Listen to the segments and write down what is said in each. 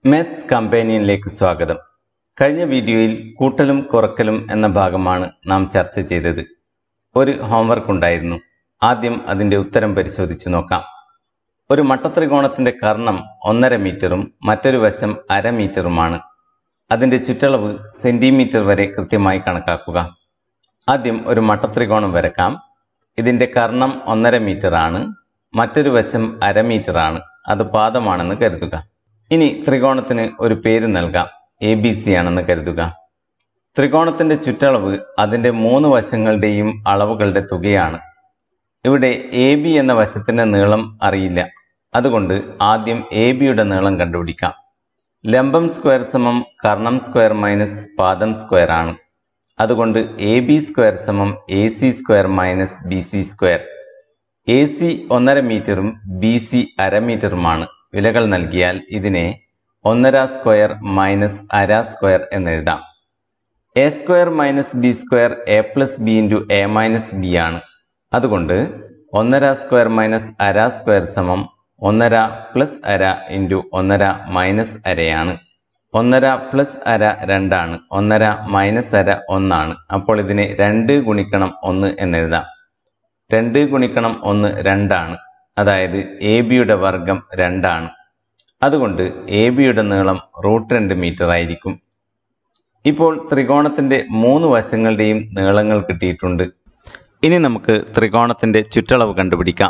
maths കമ്പാനിയനിലേക്ക് സ്വാഗതം കഴിഞ്ഞ വീഡിയോയിൽ കൂട്ടലും കുറക്കലും എന്ന ഭാഗമാണ് നാം ചർച്ച ചെയ്തത് ഒരു ഹോംവർക്ക് ഉണ്ടായിരുന്നു ആദ്യം അതിൻ്റെ ഉത്തരം പരിശോധിച്ചു നോക്കാം ഒരു മട്ടത്രികോണത്തിൻ്റെ കർണം ഒന്നര മീറ്ററും മറ്റൊരു വശം അര മീറ്ററുമാണ് അതിൻ്റെ ചുറ്റളവ് സെൻറ്റിമീറ്റർ വരെ കൃത്യമായി കണക്കാക്കുക ആദ്യം ഒരു മട്ടത്രികോണം വരക്കാം ഇതിൻ്റെ കർണം ഒന്നര മീറ്റർ ആണ് മറ്റൊരു വശം അര മീറ്റർ ആണ് അത് പാദമാണെന്ന് കരുതുക ഇനി ത്രികോണത്തിന് ഒരു പേര് നൽകാം എ ബി സി ആണെന്ന് കരുതുക ത്രികോണത്തിൻ്റെ ചുറ്റളവ് അതിൻ്റെ മൂന്ന് വശങ്ങളുടെയും അളവുകളുടെ തുകയാണ് ഇവിടെ എ ബി എന്ന വശത്തിൻ്റെ നീളം അറിയില്ല അതുകൊണ്ട് ആദ്യം എ ബിയുടെ നീളം കണ്ടുപിടിക്കാം ലംബം സ്ക്വയർ സമം കർണം സ്ക്വയർ മൈനസ് പാദം സ്ക്വയർ ആണ് അതുകൊണ്ട് എ ബി സ്ക്വയർ സമം A C square minus B C square A C ഒന്നര മീറ്ററും ബി സി അര മീറ്ററുമാണ് വിലകൾ നൽകിയാൽ ഇതിനെ ഒന്നര സ്ക്വയർ മൈനസ് അര സ്ക്വയർ എന്നെഴുതാം A square minus B square A plus B into A minus B ആണ് അതുകൊണ്ട് ഒന്നര സ്ക്വയർ മൈനസ് അര സ്ക്വയർ സമം ഒന്നര പ്ലസ് അര ഇൻറ്റു ഒന്നര മൈനസ് അരയാണ് ഒന്നര പ്ലസ് അര രണ്ടാണ് ഒന്നര മൈനസ് അര ഒന്നാണ് അപ്പോൾ ഇതിനെ രണ്ട് ഗുണിക്കണം ഒന്ന് എന്നെഴുതാം രണ്ട് ഗുണിക്കണം ഒന്ന് രണ്ടാണ് അതായത് എ ബിയുടെ വർഗം രണ്ടാണ് അതുകൊണ്ട് എ ബിയുടെ നീളം റൂട്ട് രണ്ട് മീറ്റർ ആയിരിക്കും ഇപ്പോൾ ത്രികോണത്തിൻ്റെ മൂന്ന് വശങ്ങളുടെയും നീളങ്ങൾ കിട്ടിയിട്ടുണ്ട് ഇനി നമുക്ക് ത്രികോണത്തിൻ്റെ ചുറ്റളവ് കണ്ടുപിടിക്കാം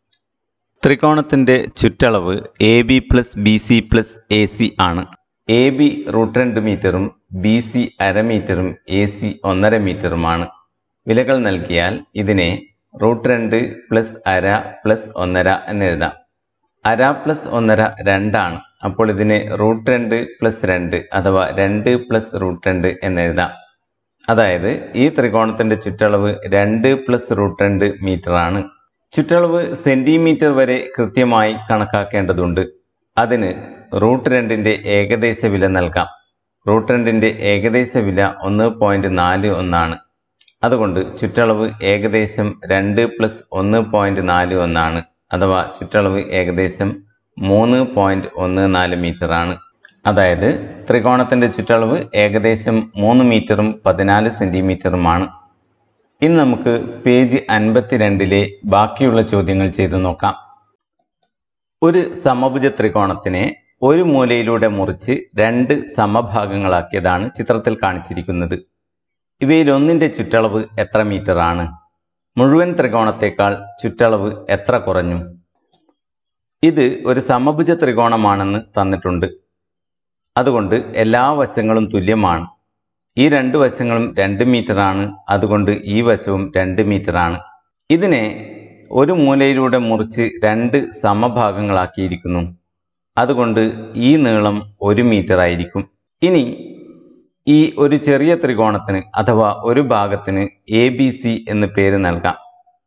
ത്രികോണത്തിൻ്റെ ചുറ്റളവ് A B plus B C plus A C ആണ് എ ബി റൂട്ട് രണ്ട് മീറ്ററും ബി സി അര മീറ്ററും എ സി ഒന്നര മീറ്ററുമാണ് വിലകൾ നൽകിയാൽ ഇതിനെ റൂട്ട് രണ്ട് പ്ലസ് അര പ്ലസ് ഒന്നര എന്നെഴുതാം അര പ്ലസ് ഒന്നര രണ്ടാണ് അപ്പോൾ ഇതിനെ റൂട്ട് രണ്ട് പ്ലസ് രണ്ട് അഥവാ രണ്ട് പ്ലസ് റൂട്ട് രണ്ട് എന്നെഴുതാം അതായത് ഈ ത്രികോണത്തിൻ്റെ ചുറ്റളവ് രണ്ട് പ്ലസ് റൂട്ട് രണ്ട് മീറ്റർ ആണ് ചുറ്റളവ് സെൻറ്റിമീറ്റർ വരെ കൃത്യമായി കണക്കാക്കേണ്ടതുണ്ട് അതിന് റൂട്ട് രണ്ടിൻ്റെ ഏകദേശ വില നൽകാം റൂട്ട് രണ്ടിൻ്റെ ഏകദേശ വില ഒന്ന് പോയിൻറ്റ് നാല് ഒന്നാണ് അതുകൊണ്ട് ചുറ്റളവ് ഏകദേശം രണ്ട് പ്ലസ് ഒന്ന് പോയിൻറ്റ് നാല് ഒന്നാണ് അഥവാ ചുറ്റളവ് ഏകദേശം മൂന്ന് പോയിൻറ്റ് ഒന്ന് നാല് മീറ്റർ ആണ് അതായത് ത്രികോണത്തിൻ്റെ ചുറ്റളവ് ഏകദേശം മൂന്ന് മീറ്ററും പതിനാല് സെൻറ്റിമീറ്ററുമാണ് ഇനി നമുക്ക് പേജ് അൻപത്തിരണ്ടിലെ ബാക്കിയുള്ള ചോദ്യങ്ങൾ ചെയ്തു നോക്കാം ഒരു സമഭുജ ത്രികോണത്തിനെ ഒരു മൂലയിലൂടെ മുറിച്ച് രണ്ട് സമഭാഗങ്ങളാക്കിയതാണ് ചിത്രത്തിൽ കാണിച്ചിരിക്കുന്നത് ഇവയിൽ ഒന്നിൻ്റെ ചുറ്റളവ് എത്ര മീറ്റർ ആണ് മുഴുവൻ ത്രികോണത്തേക്കാൾ ചുറ്റളവ് എത്ര കുറഞ്ഞു ഇത് ഒരു സമഭുജ ത്രികോണമാണെന്ന് തന്നിട്ടുണ്ട് അതുകൊണ്ട് എല്ലാ വശങ്ങളും തുല്യമാണ് ഈ രണ്ട് വശങ്ങളും രണ്ട് മീറ്റർ ആണ് അതുകൊണ്ട് ഈ വശവും രണ്ട് മീറ്റർ ആണ് ഇതിനെ ഒരു മൂലയിലൂടെ മുറിച്ച് രണ്ട് സമഭാഗങ്ങളാക്കിയിരിക്കുന്നു അതുകൊണ്ട് ഈ നീളം ഒരു മീറ്റർ ആയിരിക്കും ഇനി ഈ ഒരു ചെറിയ ത്രികോണത്തിന് അഥവാ ഒരു ഭാഗത്തിന് എ ബി സി എന്ന് പേര് നൽകാം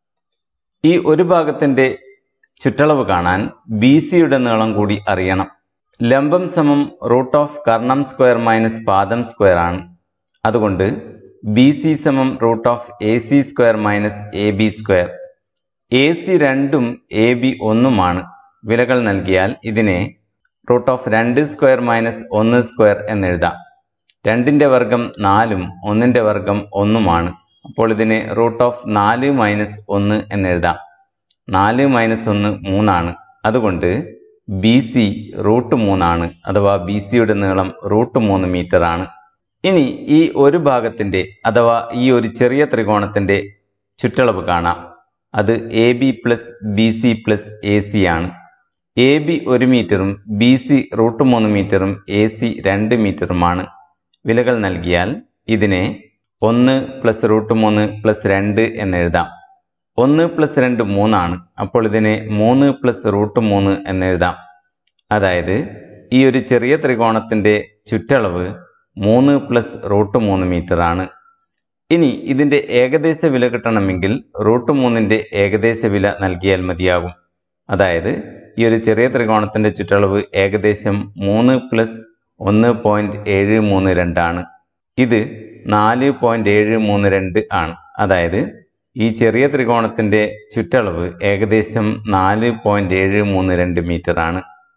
ഈ ഒരു ഭാഗത്തിൻ്റെ ചുറ്റളവ് കാണാൻ ബി സിയുടെ നീളം കൂടി അറിയണം ലംബം സമം റൂട്ട് ഓഫ് കർണം സ്ക്വയർ മൈനസ് പാദം സ്ക്വയർ ആണ് അതുകൊണ്ട് ബി സി സമം root of A C square minus A B square A C രണ്ടും എ ബി ഒന്നുമാണ് വിലകൾ നൽകിയാൽ ഇതിനെ റൂട്ട് ഓഫ് രണ്ട് സ്ക്വയർ മൈനസ് ഒന്ന് സ്ക്വയർ എന്നെഴുതാം രണ്ടിൻ്റെ വർഗം നാലും ഒന്നിൻ്റെ വർഗം ഒന്നുമാണ് അപ്പോൾ ഇതിനെ റൂട്ട് ഓഫ് നാല് മൈനസ് ഒന്ന് എന്നെഴുതാം നാല് മൈനസ് ഒന്ന് മൂന്നാണ് അതുകൊണ്ട് ബി സി റൂട്ട് മൂന്നാണ് അഥവാ ബി സിയുടെ നീളം റൂട്ട് മൂന്ന് മീറ്റർ ആണ് ഇനി ഈ ഒരു ഭാഗത്തിൻ്റെ അഥവാ ഈ ഒരു ചെറിയ ത്രികോണത്തിൻ്റെ ചുറ്റളവ് കാണാം അത് A B plus B C plus A C ആണ് എ ബി ഒരു മീറ്ററും ബി സി റൂട്ട് മൂന്ന് മീറ്ററും എ സി രണ്ട് മീറ്ററുമാണ് വിലകൾ നൽകിയാൽ ഇതിനെ ഒന്ന് പ്ലസ് റൂട്ട് മൂന്ന് പ്ലസ് രണ്ട് എന്നെഴുതാം ഒന്ന് പ്ലസ് രണ്ട് മൂന്നാണ് അപ്പോൾ ഇതിനെ മൂന്ന് പ്ലസ് റൂട്ട് മൂന്ന് എന്നെഴുതാം അതായത് ഈ ഒരു ചെറിയ ത്രികോണത്തിൻ്റെ ചുറ്റളവ് മൂന്ന് പ്ലസ് റൂട്ട് മൂന്ന് മീറ്റർ ആണ് ഇനി ഇതിൻ്റെ ഏകദേശ വില കിട്ടണമെങ്കിൽ റൂട്ട് മൂന്നിൻ്റെ ഏകദേശ വില നൽകിയാൽ മതിയാകും അതായത് ഈ ഒരു ചെറിയ ത്രികോണത്തിൻ്റെ ചുറ്റളവ് ഏകദേശം മൂന്ന് പ്ലസ് ഒന്ന് പോയിൻറ്റ് ഏഴ് മൂന്ന് രണ്ടാണ് ഇത് നാല് പോയിൻറ്റ് ഏഴ് മൂന്ന് രണ്ട് ആണ് അതായത് ഈ ചെറിയ ത്രികോണത്തിൻ്റെ ചുറ്റളവ് ഏകദേശം നാല് പോയിൻറ്റ് ഏഴ് മൂന്ന് രണ്ട് മീറ്റർ ആണ്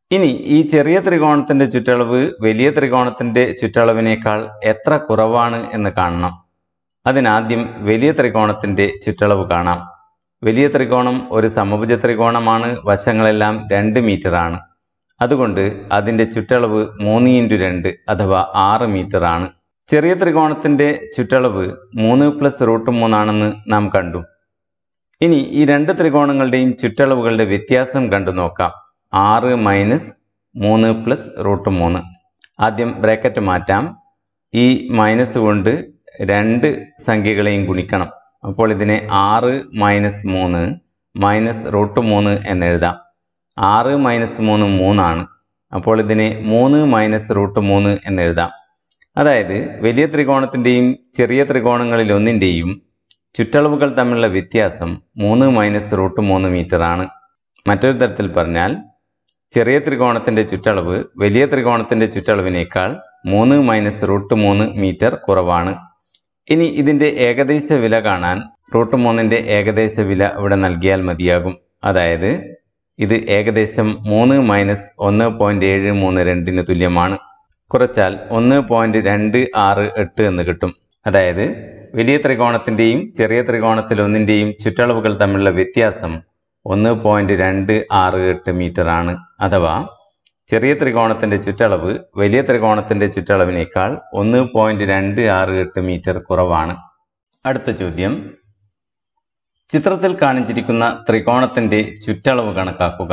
ഇനി ഈ ചെറിയ ത്രികോണത്തിന്റെ ചുറ്റളവ് വലിയ ത്രികോണത്തിന്റെ ചുറ്റളവിനേക്കാൾ എത്ര കുറവാണ് എന്ന് കാണണം അതിനാദ്യം വലിയ ത്രികോണത്തിന്റെ ചുറ്റളവ് കാണാം വലിയ ത്രികോണം ഒരു സമഭുജ ത്രികോണമാണ് വശങ്ങളെല്ലാം രണ്ട് മീറ്റർ ആണ് അതുകൊണ്ട് അതിന്റെ ചുറ്റളവ് മൂന്ന് ഇൻറ്റു രണ്ട് അഥവാ ആറ് മീറ്റർ ആണ് ചെറിയ ത്രികോണത്തിന്റെ ചുറ്റളവ് മൂന്ന് പ്ലസ് റൂട്ട് മൂന്നാണെന്ന് നാം കണ്ടു ഇനി ഈ രണ്ട് ത്രികോണങ്ങളുടെയും ചുറ്റളവുകളുടെ വ്യത്യാസം കണ്ടു നോക്കാം ആറ് മൈനസ് മൂന്ന് പ്ലസ് റൂട്ട് മൂന്ന് ആദ്യം ബ്രാക്കറ്റ് മാറ്റാം ഈ മൈനസ് കൊണ്ട് രണ്ട് സംഖ്യകളെയും ഗുണിക്കണം അപ്പോൾ ഇതിനെ ആറ് മൈനസ് മൂന്ന് മൈനസ് റൂട്ട് മൂന്ന് എന്നെഴുതാം ആറ് മൈനസ് മൂന്ന് മൂന്നാണ് അപ്പോൾ ഇതിനെ മൂന്ന് മൈനസ് റൂട്ട് മൂന്ന് എന്നെഴുതാം അതായത് വലിയ ത്രികോണത്തിൻ്റെയും ചെറിയ ത്രികോണങ്ങളിൽ ഒന്നിൻ്റെയും ചുറ്റളവുകൾ തമ്മിലുള്ള വ്യത്യാസം മൂന്ന് മൈനസ് റൂട്ട് മൂന്ന് മീറ്റർ ആണ് മറ്റൊരു തരത്തിൽ പറഞ്ഞാൽ ചെറിയ ത്രികോണത്തിന്റെ ചുറ്റളവ് വലിയ ത്രികോണത്തിന്റെ ചുറ്റളവിനേക്കാൾ മൂന്ന് മൈനസ് റൂട്ട് മൂന്ന് മീറ്റർ കുറവാണ് ഇനി ഇതിന്റെ ഏകദേശ വില കാണാൻ റൂട്ട് മൂന്നിന്റെ ഏകദേശ വില ഇവിടെ നൽകിയാൽ മതിയാകും അതായത് ഇത് ഏകദേശം മൂന്ന് മൈനസ് ഒന്ന് പോയിന്റ് ഏഴ് മൂന്ന് രണ്ടിന് തുല്യമാണ് കുറച്ചാൽ ഒന്ന് പോയിന്റ് രണ്ട് ആറ് എട്ട് എന്ന് കിട്ടും അതായത് വലിയ ത്രികോണത്തിന്റെയും ചെറിയ ത്രികോണത്തിൽ ഒന്നിന്റെയും ചുറ്റളവുകൾ തമ്മിലുള്ള വ്യത്യാസം ഒന്ന് പോയിന്റ് രണ്ട് ആറ് എട്ട് മീറ്റർ ആണ് അഥവാ ചെറിയ ത്രികോണത്തിന്റെ ചുറ്റളവ് വലിയ ത്രികോണത്തിന്റെ ചുറ്റളവിനേക്കാൾ ഒന്ന് പോയിന്റ് രണ്ട് ആറ് എട്ട് മീറ്റർ കുറവാണ് അടുത്ത ചോദ്യം ചിത്രത്തിൽ കാണിച്ചിരിക്കുന്ന ത്രികോണത്തിന്റെ ചുറ്റളവ് കണക്കാക്കുക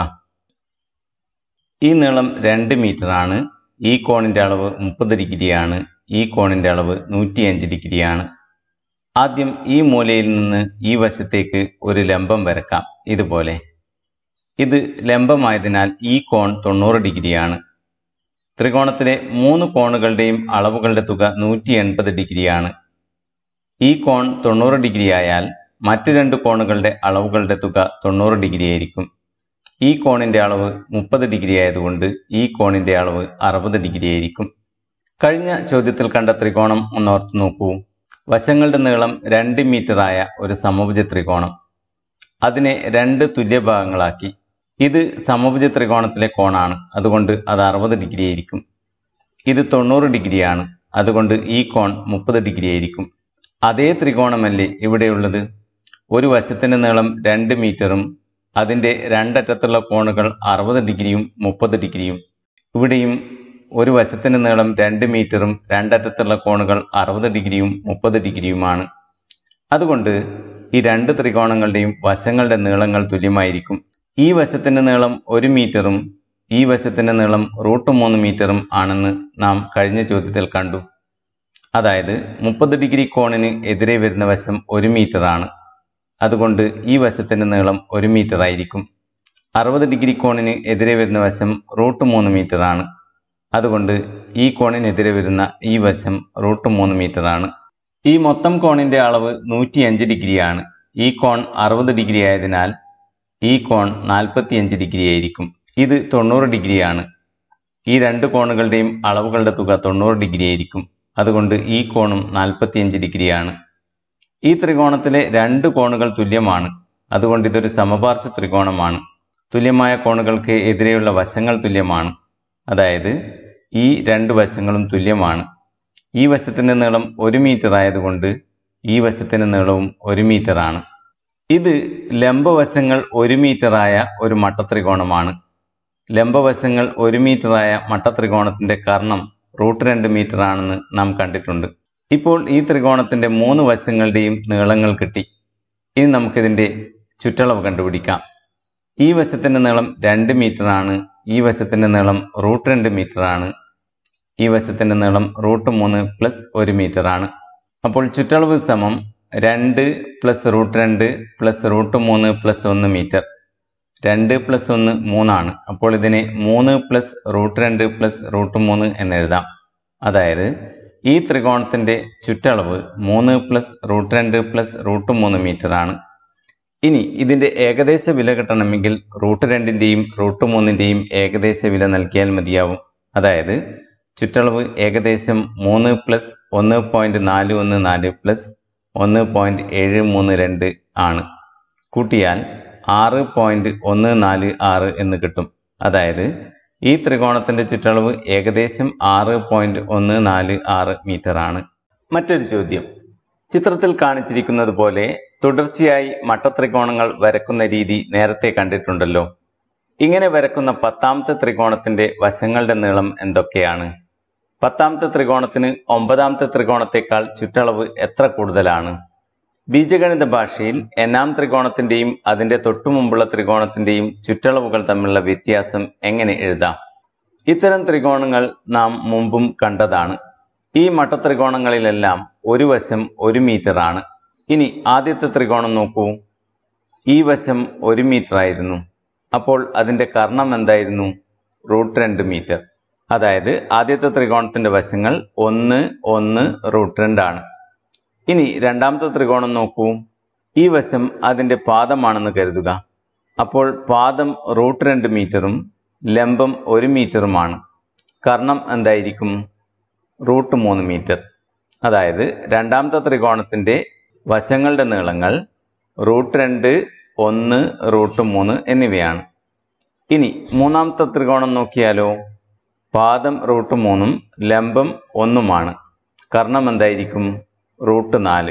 ഈ നീളം രണ്ട് മീറ്റർ ആണ് ഈ കോണിന്റെ അളവ് മുപ്പത് ഡിഗ്രിയാണ് ഈ കോണിന്റെ അളവ് നൂറ്റിയഞ്ച് ഡിഗ്രിയാണ് ആദ്യം ഈ മൂലയിൽ നിന്ന് ഈ വശത്തേക്ക് ഒരു ലംബം വരക്കാം ഇതുപോലെ ഇത് ലംബമായതിനാൽ ഈ കോൺ തൊണ്ണൂറ് ഡിഗ്രിയാണ് ത്രികോണത്തിലെ മൂന്ന് കോണുകളുടെയും അളവുകളുടെ തുക നൂറ്റി എൺപത് ഡിഗ്രിയാണ് ഈ കോൺ തൊണ്ണൂറ് ഡിഗ്രി ആയാൽ മറ്റ് രണ്ട് കോണുകളുടെ അളവുകളുടെ തുക തൊണ്ണൂറ് ഡിഗ്രി ആയിരിക്കും ഈ കോണിന്റെ അളവ് മുപ്പത് ഡിഗ്രി ആയതുകൊണ്ട് ഈ കോണിന്റെ അളവ് അറുപത് ഡിഗ്രി ആയിരിക്കും കഴിഞ്ഞ ചോദ്യത്തിൽ കണ്ട ത്രികോണം ഒന്ന് ഓർത്ത് നോക്കൂ വശങ്ങളുടെ നീളം രണ്ട് മീറ്ററായ ഒരു സമഭുജ ത്രികോണം അതിനെ രണ്ട് തുല്യ ഭാഗങ്ങളാക്കി ഇത് സമഭുജ ത്രികോണത്തിലെ കോണാണ് അതുകൊണ്ട് അത് അറുപത് ഡിഗ്രി ആയിരിക്കും ഇത് തൊണ്ണൂറ് ഡിഗ്രിയാണ് അതുകൊണ്ട് ഈ കോൺ മുപ്പത് ഡിഗ്രി ആയിരിക്കും അതേ ത്രികോണമല്ലേ ഇവിടെയുള്ളത് ഒരു വശത്തിൻ്റെ നീളം രണ്ട് മീറ്ററും അതിൻ്റെ രണ്ടറ്റത്തുള്ള കോണുകൾ അറുപത് ഡിഗ്രിയും മുപ്പത് ഡിഗ്രിയും ഇവിടെയും ഒരു വശത്തിൻ്റെ നീളം രണ്ട് മീറ്ററും രണ്ടറ്റത്തുള്ള കോണുകൾ അറുപത് ഡിഗ്രിയും മുപ്പത് ഡിഗ്രിയുമാണ് അതുകൊണ്ട് ഈ രണ്ട് ത്രികോണങ്ങളുടെയും വശങ്ങളുടെ നീളങ്ങൾ തുല്യമായിരിക്കും ഈ വശത്തിൻ്റെ നീളം ഒരു മീറ്ററും ഈ വശത്തിൻ്റെ നീളം റൂട്ട് മൂന്ന് മീറ്ററും ആണെന്ന് നാം കഴിഞ്ഞ ചോദ്യത്തിൽ കണ്ടു അതായത് മുപ്പത് ഡിഗ്രി കോണിന് എതിരെ വരുന്ന വശം ഒരു മീറ്ററാണ് അതുകൊണ്ട് ഈ വശത്തിൻ്റെ നീളം ഒരു മീറ്റർ ആയിരിക്കും അറുപത് ഡിഗ്രി കോണിന് എതിരെ വരുന്ന വശം റൂട്ട് മൂന്ന് മീറ്ററാണ് അതുകൊണ്ട് ഈ കോണിനെതിരെ വരുന്ന ഈ വശം റൂട്ട് മൂന്ന് മീറ്ററാണ് ഈ മൊത്തം കോണിൻ്റെ അളവ് നൂറ്റിയഞ്ച് ഡിഗ്രിയാണ് ഈ കോൺ അറുപത് ഡിഗ്രി ആയതിനാൽ ഈ കോൺ നാൽപ്പത്തിയഞ്ച് ഡിഗ്രി ആയിരിക്കും ഇത് തൊണ്ണൂറ് ഡിഗ്രിയാണ് ഈ രണ്ട് കോണുകളുടെയും അളവുകളുടെ തുക തൊണ്ണൂറ് ഡിഗ്രി ആയിരിക്കും അതുകൊണ്ട് ഈ കോണും നാൽപ്പത്തിയഞ്ച് ഡിഗ്രിയാണ് ഈ ത്രികോണത്തിലെ രണ്ട് കോണുകൾ തുല്യമാണ് അതുകൊണ്ട് ഇതൊരു സമപാർശ്വ ത്രികോണമാണ് തുല്യമായ കോണുകൾക്ക് എതിരെയുള്ള വശങ്ങൾ തുല്യമാണ് അതായത് ഈ രണ്ട് വശങ്ങളും തുല്യമാണ് ഈ വശത്തിൻ്റെ നീളം ഒരു മീറ്റർ ആയതുകൊണ്ട് ഈ വശത്തിൻ്റെ നീളവും ഒരു മീറ്ററാണ് ഇത് ലംബവശങ്ങൾ ഒരു മീറ്ററായ ഒരു മട്ടത്രികോണമാണ് ലംബവശങ്ങൾ ഒരു മീറ്ററായ മട്ടത്രികോണത്തിൻ്റെ കർണം റൂട്ട് രണ്ട് മീറ്റർ ആണെന്ന് നാം കണ്ടിട്ടുണ്ട് ഇപ്പോൾ ഈ ത്രികോണത്തിൻ്റെ മൂന്ന് വശങ്ങളുടെയും നീളങ്ങൾ കിട്ടി ഇനി നമുക്കിതിൻ്റെ ചുറ്റളവ് കണ്ടുപിടിക്കാം ഈ വശത്തിൻ്റെ നീളം രണ്ട് മീറ്റർ ആണ് ഈ വശത്തിൻ്റെ നീളം റൂട്ട് രണ്ട് മീറ്റർ ആണ് ഈ വശത്തിൻ്റെ നീളം റൂട്ട് മൂന്ന് പ്ലസ് ഒരു മീറ്റർ ആണ് അപ്പോൾ ചുറ്റളവ് സമം രണ്ട് പ്ലസ് റൂട്ട് രണ്ട് പ്ലസ് റൂട്ട് മൂന്ന് പ്ലസ് ഒന്ന് മീറ്റർ രണ്ട് പ്ലസ് ഒന്ന് മൂന്നാണ് അപ്പോൾ ഇതിനെ മൂന്ന് പ്ലസ് റൂട്ട് രണ്ട് പ്ലസ് റൂട്ട് മൂന്ന് എന്നെഴുതാം അതായത് ഈ ത്രികോണത്തിൻ്റെ ചുറ്റളവ് മൂന്ന് പ്ലസ് റൂട്ട് രണ്ട് പ്ലസ് റൂട്ട് മൂന്ന് മീറ്റർ ആണ് ഇനി ഇതിൻ്റെ ഏകദേശ വില കിട്ടണമെങ്കിൽ റൂട്ട് രണ്ടിൻ്റെയും റൂട്ട് മൂന്നിൻ്റെയും ഏകദേശ വില നൽകിയാൽ മതിയാവും അതായത് ചുറ്റളവ് ഏകദേശം മൂന്ന് പ്ലസ് ഒന്ന് പോയിൻറ്റ് നാല് ഒന്ന് നാല് പ്ലസ് ഒന്ന് പോയിൻറ്റ് ഏഴ് മൂന്ന് രണ്ട് ആണ് കൂട്ടിയാൽ ആറ് പോയിൻറ്റ് ഒന്ന് നാല് ആറ് എന്ന് കിട്ടും അതായത് ഈ ത്രികോണത്തിൻ്റെ ചുറ്റളവ് ഏകദേശം ആറ് പോയിൻറ്റ് ഒന്ന് നാല് ആറ് മീറ്റർ ആണ് മറ്റൊരു ചോദ്യം ചിത്രത്തിൽ കാണിച്ചിരിക്കുന്നത് പോലെ തുടർച്ചയായി മട്ടത്രികോണങ്ങൾ വരക്കുന്ന രീതി നേരത്തെ കണ്ടിട്ടുണ്ടല്ലോ ഇങ്ങനെ വരക്കുന്ന പത്താമത്തെ ത്രികോണത്തിന്റെ വശങ്ങളുടെ നീളം എന്തൊക്കെയാണ് പത്താമത്തെ ത്രികോണത്തിന് ഒമ്പതാമത്തെ ത്രികോണത്തേക്കാൾ ചുറ്റളവ് എത്ര കൂടുതലാണ് ബീജഗണിത ഭാഷയിൽ എന്നാം ത്രികോണത്തിന്റെയും അതിന്റെ തൊട്ടുമുമ്പുള്ള ത്രികോണത്തിന്റെയും ചുറ്റളവുകൾ തമ്മിലുള്ള വ്യത്യാസം എങ്ങനെ എഴുതാം ഇത്തരം ത്രികോണങ്ങൾ നാം മുമ്പും കണ്ടതാണ് ഈ മട്ടത്രികോണങ്ങളിലെല്ലാം ഒരു വശം ഒരു മീറ്റർ ആണ് ഇനി ആദ്യത്തെ ത്രികോണം നോക്കൂ ഈ വശം ഒരു മീറ്റർ ആയിരുന്നു അപ്പോൾ അതിൻ്റെ കർണം എന്തായിരുന്നു റൂട്ട് രണ്ട് മീറ്റർ അതായത് ആദ്യത്തെ ത്രികോണത്തിൻ്റെ വശങ്ങൾ ഒന്ന് ഒന്ന് റൂട്ട് രണ്ടാണ് ഇനി രണ്ടാമത്തെ ത്രികോണം നോക്കൂ ഈ വശം അതിൻ്റെ പാദമാണെന്ന് കരുതുക അപ്പോൾ പാദം റൂട്ട് രണ്ട് മീറ്ററും ലംബം ഒരു മീറ്ററുമാണ് കർണം എന്തായിരിക്കും റൂട്ട് മൂന്ന് മീറ്റർ അതായത് രണ്ടാമത്തെ ത്രികോണത്തിൻ്റെ വശങ്ങളുടെ നീളങ്ങൾ റൂട്ട് രണ്ട് ഒന്ന് റൂട്ട് മൂന്ന് എന്നിവയാണ് ഇനി മൂന്നാമത്തെ ത്രികോണം നോക്കിയാലോ പാദം റൂട്ട് മൂന്നും ലംബം ഒന്നുമാണ് കർണം എന്തായിരിക്കും റൂട്ട് നാല്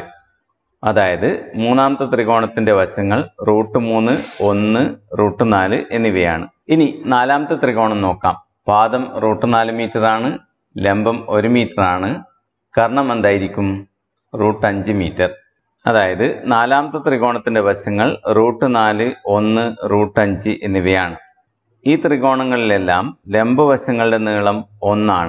അതായത് മൂന്നാമത്തെ ത്രികോണത്തിന്റെ വശങ്ങൾ റൂട്ട് മൂന്ന് ഒന്ന് റൂട്ട് നാല് എന്നിവയാണ് ഇനി നാലാമത്തെ ത്രികോണം നോക്കാം പാദം റൂട്ട് നാല് മീറ്റർ ആണ് ലംബം ഒരു മീറ്റർ ആണ് കർണം എന്തായിരിക്കും റൂട്ട് അഞ്ച് മീറ്റർ അതായത് നാലാമത്തെ ത്രികോണത്തിന്റെ വശങ്ങൾ റൂട്ട് നാല് ഒന്ന് റൂട്ട് അഞ്ച് എന്നിവയാണ് ഈ ത്രികോണങ്ങളിലെല്ലാം ലംബവശങ്ങളുടെ നീളം ഒന്നാണ്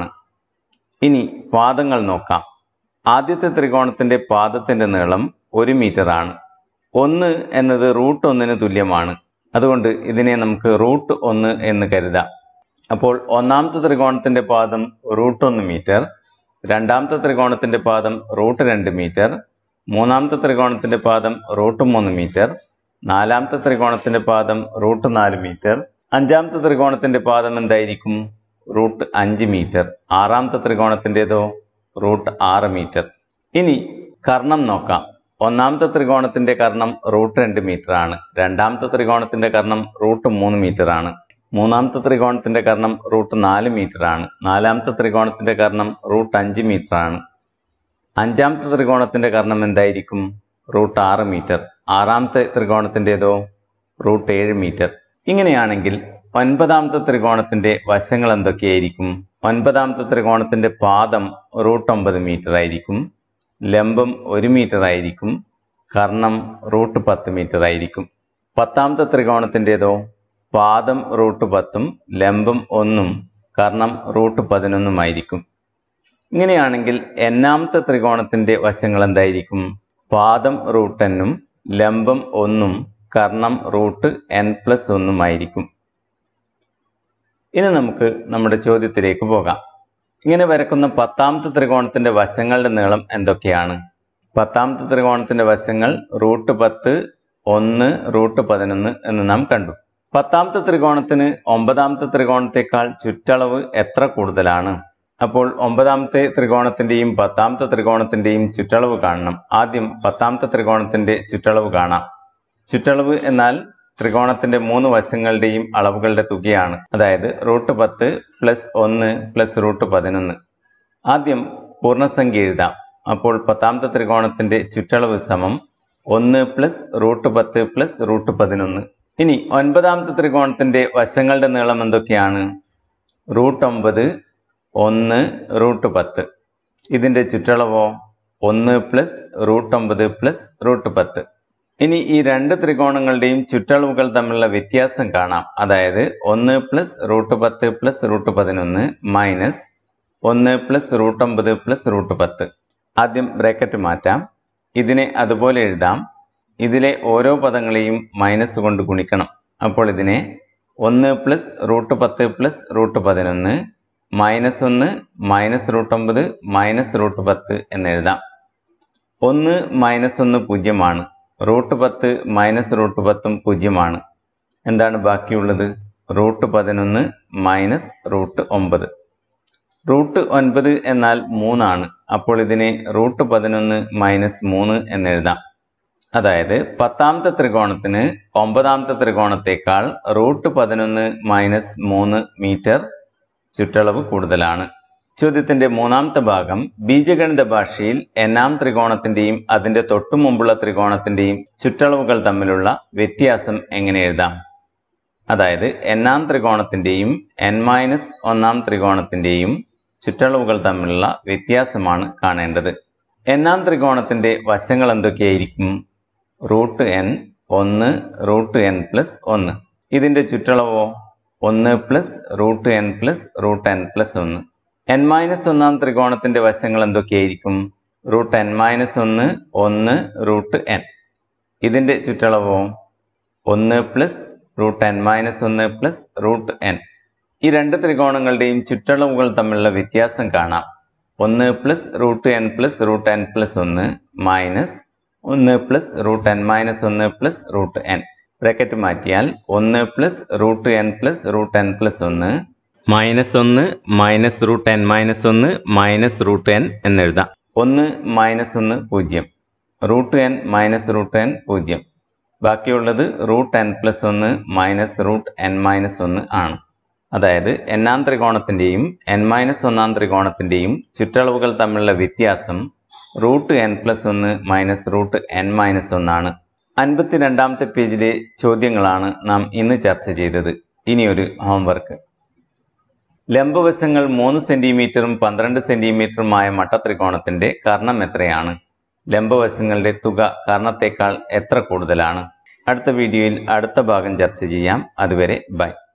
ഇനി പാദങ്ങൾ നോക്കാം ആദ്യത്തെ ത്രികോണത്തിന്റെ പാദത്തിന്റെ നീളം ഒരു മീറ്റർ ആണ് ഒന്ന് എന്നത് റൂട്ട് ഒന്നിന് തുല്യമാണ് അതുകൊണ്ട് ഇതിനെ നമുക്ക് റൂട്ട് ഒന്ന് എന്ന് കരുതാം അപ്പോൾ ഒന്നാമത്തെ ത്രികോണത്തിന്റെ പാദം റൂട്ട് ഒന്ന് മീറ്റർ രണ്ടാമത്തെ ത്രികോണത്തിന്റെ പാദം റൂട്ട് രണ്ട് മീറ്റർ മൂന്നാമത്തെ ത്രികോണത്തിന്റെ പാദം റൂട്ട് മൂന്ന് മീറ്റർ നാലാമത്തെ ത്രികോണത്തിന്റെ പാദം റൂട്ട് നാല് മീറ്റർ അഞ്ചാമത്തെ ത്രികോണത്തിന്റെ പാദം എന്തായിരിക്കും റൂട്ട് അഞ്ച് മീറ്റർ ആറാമത്തെ ത്രികോണത്തിൻ്റെതോ റൂട്ട് ആറ് മീറ്റർ ഇനി കർണം നോക്കാം ഒന്നാമത്തെ ത്രികോണത്തിന്റെ കർണം റൂട്ട് രണ്ട് മീറ്റർ ആണ് രണ്ടാമത്തെ ത്രികോണത്തിന്റെ കർണം റൂട്ട് മൂന്ന് മീറ്റർ ആണ് മൂന്നാമത്തെ ത്രികോണത്തിന്റെ കർണം റൂട്ട് നാല് മീറ്റർ ആണ് നാലാമത്തെ ത്രികോണത്തിന്റെ കർണം റൂട്ട് അഞ്ച് മീറ്റർ ആണ് അഞ്ചാമത്തെ ത്രികോണത്തിന്റെ കർണം എന്തായിരിക്കും റൂട്ട് ആറ് മീറ്റർ ആറാമത്തെ ത്രികോണത്തിൻ്റെതോ റൂട്ട് ഏഴ് മീറ്റർ ഇങ്ങനെയാണെങ്കിൽ ഒൻപതാമത്തെ ത്രികോണത്തിന്റെ വശങ്ങൾ എന്തൊക്കെയായിരിക്കും ഒൻപതാമത്തെ ത്രികോണത്തിന്റെ പാദം റൂട്ട് ഒമ്പത് മീറ്റർ ആയിരിക്കും ലംബം ഒരു മീറ്റർ ആയിരിക്കും കർണം റൂട്ട് പത്ത് മീറ്റർ ആയിരിക്കും പത്താമത്തെ ത്രികോണത്തിൻ്റെതോ പാദം റൂട്ട് പത്തും ലംബം ഒന്നും കർണം റൂട്ട് പതിനൊന്നുമായിരിക്കും ഇങ്ങനെയാണെങ്കിൽ എന്നാമത്തെ ത്രികോണത്തിന്റെ വശങ്ങൾ എന്തായിരിക്കും പാദം റൂട്ട് എന്നും ലംബം ഒന്നും കർണം റൂട്ട് എൻ പ്ലസ് ഒന്നുമായിരിക്കും ഇനി നമുക്ക് നമ്മുടെ ചോദ്യത്തിലേക്ക് പോകാം ഇങ്ങനെ വരക്കുന്ന പത്താമത്തെ ത്രികോണത്തിന്റെ വശങ്ങളുടെ നീളം എന്തൊക്കെയാണ് പത്താമത്തെ ത്രികോണത്തിന്റെ വശങ്ങൾ റൂട്ട് പത്ത് ഒന്ന് റൂട്ട് പതിനൊന്ന് എന്ന് നാം കണ്ടു പത്താമത്തെ ത്രികോണത്തിന് ഒമ്പതാമത്തെ ത്രികോണത്തേക്കാൾ ചുറ്റളവ് എത്ര കൂടുതലാണ് അപ്പോൾ ഒമ്പതാമത്തെ ത്രികോണത്തിന്റെയും പത്താമത്തെ ത്രികോണത്തിന്റെയും ചുറ്റളവ് കാണണം ആദ്യം പത്താമത്തെ ത്രികോണത്തിന്റെ ചുറ്റളവ് കാണാം ചുറ്റളവ് എന്നാൽ ത്രികോണത്തിന്റെ മൂന്ന് വശങ്ങളുടെയും അളവുകളുടെ തുകയാണ് അതായത് റൂട്ട് പത്ത് പ്ലസ് ഒന്ന് പ്ലസ് റൂട്ട് പതിനൊന്ന് ആദ്യം പൂർണ്ണസംഖ്യ എഴുതാം അപ്പോൾ പത്താമത്തെ ത്രികോണത്തിന്റെ ചുറ്റളവ് സമം ഒന്ന് പ്ലസ് റൂട്ട് പത്ത് പ്ലസ് റൂട്ട് പതിനൊന്ന് ഇനി ഒൻപതാമത്തെ ത്രികോണത്തിന്റെ വശങ്ങളുടെ നീളം എന്തൊക്കെയാണ് റൂട്ട് ഒമ്പത് ഒന്ന് റൂട്ട് പത്ത് ഇതിൻ്റെ ചുറ്റളവോ ഒന്ന് പ്ലസ് റൂട്ട് ഒമ്പത് പ്ലസ് റൂട്ട് പത്ത് ഇനി ഈ രണ്ട് ത്രികോണങ്ങളുടെയും ചുറ്റളവുകൾ തമ്മിലുള്ള വ്യത്യാസം കാണാം അതായത് ഒന്ന് പ്ലസ് റൂട്ട് പത്ത് പ്ലസ് റൂട്ട് പതിനൊന്ന് മൈനസ് ഒന്ന് പ്ലസ് റൂട്ട് ഒമ്പത് പ്ലസ് റൂട്ട് പത്ത് ആദ്യം ബ്രാക്കറ്റ് മാറ്റാം ഇതിനെ അതുപോലെ എഴുതാം ഇതിലെ ഓരോ പദങ്ങളെയും മൈനസ് കൊണ്ട് ഗുണിക്കണം അപ്പോൾ ഇതിനെ ഒന്ന് പ്ലസ് റൂട്ട് പത്ത് പ്ലസ് റൂട്ട് പതിനൊന്ന് മൈനസ് ഒന്ന് മൈനസ് റൂട്ട് ഒമ്പത് മൈനസ് റൂട്ട് പത്ത് എന്നെഴുതാം ഒന്ന് മൈനസ് ഒന്ന് പൂജ്യമാണ് റൂട്ട് പത്ത് മൈനസ് റൂട്ട് പത്തും പൂജ്യമാണ് എന്താണ് ബാക്കിയുള്ളത് റൂട്ട് പതിനൊന്ന് മൈനസ് റൂട്ട് ഒമ്പത് റൂട്ട് ഒൻപത് എന്നാൽ മൂന്നാണ് അപ്പോൾ ഇതിനെ റൂട്ട് പതിനൊന്ന് മൈനസ് മൂന്ന് എന്നെഴുതാം അതായത് പത്താമത്തെ ത്രികോണത്തിന് ഒമ്പതാമത്തെ ത്രികോണത്തേക്കാൾ റൂട്ട് പതിനൊന്ന് മൈനസ് മൂന്ന് മീറ്റർ ചുറ്റളവ് കൂടുതലാണ് ചോദ്യത്തിന്റെ മൂന്നാമത്തെ ഭാഗം ബീജഗണിത ഭാഷയിൽ എണ്ണാം ത്രികോണത്തിന്റെയും അതിന്റെ തൊട്ടു മുമ്പുള്ള ത്രികോണത്തിന്റെയും ചുറ്റളവുകൾ തമ്മിലുള്ള വ്യത്യാസം എങ്ങനെ എഴുതാം അതായത് എണ്ണാം ത്രികോണത്തിന്റെയും എൻ മൈനസ് ഒന്നാം ത്രികോണത്തിന്റെയും ചുറ്റളവുകൾ തമ്മിലുള്ള വ്യത്യാസമാണ് കാണേണ്ടത് എണ്ണാം ത്രികോണത്തിന്റെ വശങ്ങൾ എന്തൊക്കെയായിരിക്കും റൂട്ട് എൻ ഒന്ന് റൂട്ട് എൻ പ്ലസ് ഒന്ന് ഇതിന്റെ ചുറ്റളവോ ഒന്ന് plus root n plus root n plus ഒന്ന് എൻ മൈനസ് ഒന്നാം ത്രികോണത്തിന്റെ വശങ്ങൾ എന്തൊക്കെയായിരിക്കും റൂട്ട് എൻ മൈനസ് ഒന്ന് ഒന്ന് റൂട്ട് എൻ ഇതിന്റെ ചുറ്റളവോ ഒന്ന് പ്ലസ് റൂട്ട് എൻ മൈനസ് ഒന്ന് പ്ലസ് റൂട്ട് എൻ ഈ രണ്ട് ത്രികോണങ്ങളുടെയും ചുറ്റളവുകൾ തമ്മിലുള്ള വ്യത്യാസം കാണാം ഒന്ന് plus root n plus root n plus ഒന്ന് മൈനസ് ഒന്ന് പ്ലസ് റൂട്ട് എൻ മൈനസ് ഒന്ന് പ്ലസ് റൂട്ട് എൻ ബ്രാക്കറ്റ് മാറ്റിയാൽ ഒന്ന് plus root n plus root n plus ഒന്ന് മൈനസ് ഒന്ന് മൈനസ് റൂട്ട് എൻ മൈനസ് ഒന്ന് മൈനസ് റൂട്ട് എൻ എന്നെഴുതാം ഒന്ന് മൈനസ് ഒന്ന് പൂജ്യം root n minus root n പൂജ്യം ബാക്കിയുള്ളത് റൂട്ട് എൻ പ്ലസ് ഒന്ന് മൈനസ് റൂട്ട് എൻ മൈനസ് ഒന്ന് ആണ് അതായത് എണ്ണാം ത്രികോണത്തിൻ്റെയും എൻ മൈനസ് ഒന്നാം ത്രികോണത്തിൻ്റെയും ചുറ്റളവുകൾ തമ്മിലുള്ള വ്യത്യാസം റൂട്ട് എൻ പ്ലസ് ഒന്ന് മൈനസ് റൂട്ട് എൻ മൈനസ് ഒന്നാണ് അൻപത്തിരണ്ടാമത്തെ പേജിലെ ചോദ്യങ്ങളാണ് നാം ഇന്ന് ചർച്ച ചെയ്തത് ഇനിയൊരു ഹോംവർക്ക് ലംബവശങ്ങൾ മൂന്ന് സെന്റിമീറ്ററും പന്ത്രണ്ട് സെന്റിമീറ്ററുമായ മട്ടത്രികോണത്തിന്റെ കർണം എത്രയാണ് ലംബവശങ്ങളുടെ തുക കർണത്തേക്കാൾ എത്ര കൂടുതലാണ് അടുത്ത വീഡിയോയിൽ അടുത്ത ഭാഗം ചർച്ച ചെയ്യാം അതുവരെ ബൈ